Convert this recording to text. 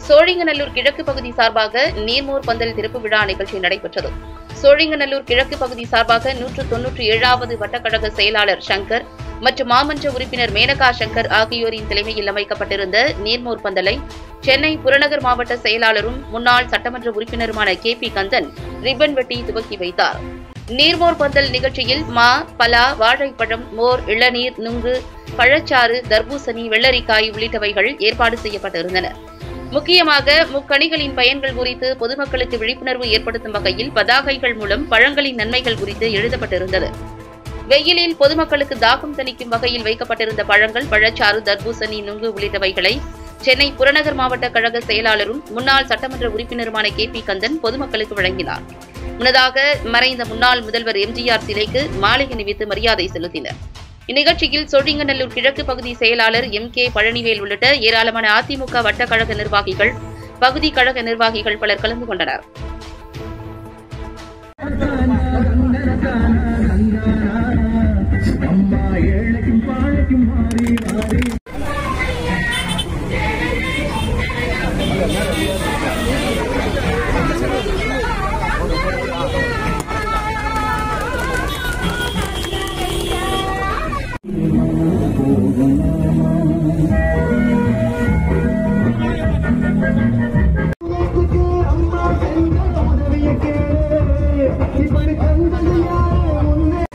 சோழிங்கநல்லூர் கிழக்கு பகுதி சார்பாக நீர்மோர் பந்தல் திறப்பு விழா நிகழ்ச்சி நடைபெற்றது சோழிங்கநல்லூர் கிழக்கு பகுதி சார்பாக நூற்று தொன்னூற்றி ஏழாவது வட்டக்கழக செயலாளர் சங்கர் மற்றும் மாமன்ற உறுப்பினர் மேனகா சங்கர் ஆகியோரின் தலைமையில் அமைக்கப்பட்டிருந்த நீர்மோர் பந்தலை சென்னை புறநகர் மாவட்ட செயலாளரும் முன்னாள் சட்டமன்ற உறுப்பினருமான கே பி கந்தன் ரிப்பன் வெட்டி துவக்கி வைத்தார் நீர்மோர் பந்தல் நிகழ்ச்சியில் மா பலா வாழைப்பழம் மோர் இளநீர் நுங்கு பழச்சாறு தர்பூசணி வெள்ளரிக்காய் உள்ளிட்டவைகள் ஏற்பாடு செய்யப்பட்டிருந்தன முக்கியமாக முக்கணிகளின் பயன்கள் குறித்து பொதுமக்களுக்கு விழிப்புணர்வு ஏற்படுத்தும் வகையில் பதாகைகள் மூலம் பழங்களின் நன்மைகள் குறித்து எழுதப்பட்டிருந்தது வெயிலில் பொதுமக்களுக்கு தாகம் தணிக்கும் வகையில் வைக்கப்பட்டிருந்த பழங்கள் பழச்சாறு தர்பூசணி நுங்கு உள்ளிட்டவைகளை சென்னை புறநகர் மாவட்ட கழக செயலாளரும் முன்னாள் சட்டமன்ற உறுப்பினருமான கே பி கந்தன் பொதுமக்களுக்கு வழங்கினார் முன்னதாக மறைந்த முன்னாள் முதல்வர் எம்ஜிஆர் சிலைக்கு மாலை அணிவித்து மரியாதை செலுத்தினர் இந்நிகழ்ச்சியில் சோழிங்கநல்லூர் கிழக்கு பகுதி செயலாளர் எம் கே பழனிவேல் உள்ளிட்ட ஏராளமான அதிமுக வட்ட கழக நிர்வாகிகள் பகுதி கழக நிர்வாகிகள் பலர் கலந்து கொண்டனர் அம்மா ஏழைக்கும் பாழைக்கும் மாறி மாறி அம்மா சென்ற உதவிய கேளு இப்படி தந்தது யாரு உன்னை